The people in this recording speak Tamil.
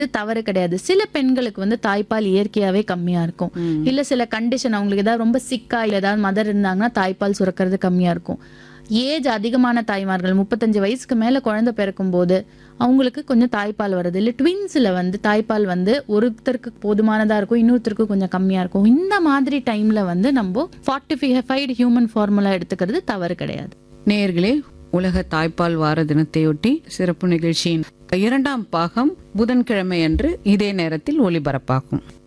இது தவறு கிடையாது சில பெண்களுக்கு வந்து தாய்ப்பால் இயற்கையாவே கம்மியா இருக்கும் இல்ல சில கண்டிஷன் அவங்களுக்கு ஏதாவது ரொம்ப சிக்கா இல்ல ஏதாவது மதர் இருந்தாங்கன்னா தாய்ப்பால் சுரக்கிறது கம்மியா இருக்கும் ஏஜ் அதிகமான தாய்மார்கள் முப்பத்தஞ்சு வயசுக்கு மேல குழந்தை பிறக்கும் போது அவங்களுக்கு கொஞ்சம் தாய்ப்பால் வருது இல்ல ட்வின்ஸ்ல வந்து தாய்ப்பால் வந்து ஒருத்தருக்கு போதுமானதா இருக்கும் இன்னொருத்தருக்கு கொஞ்சம் கம்மியா இருக்கும் இந்த மாதிரி டைம்ல வந்து நம்ம ஃபார்ட்டிஃபைடு ஹியூமன் ஃபார்முலா எடுத்துக்கிறது தவறு கிடையாது நேயர்களே உலக தாய்ப்பால் வார தினத்தையொட்டி சிறப்பு நிகழ்ச்சியின் இரண்டாம் பாகம் புதன்கிழமை அன்று இதே நேரத்தில் ஒளிபரப்பாகும்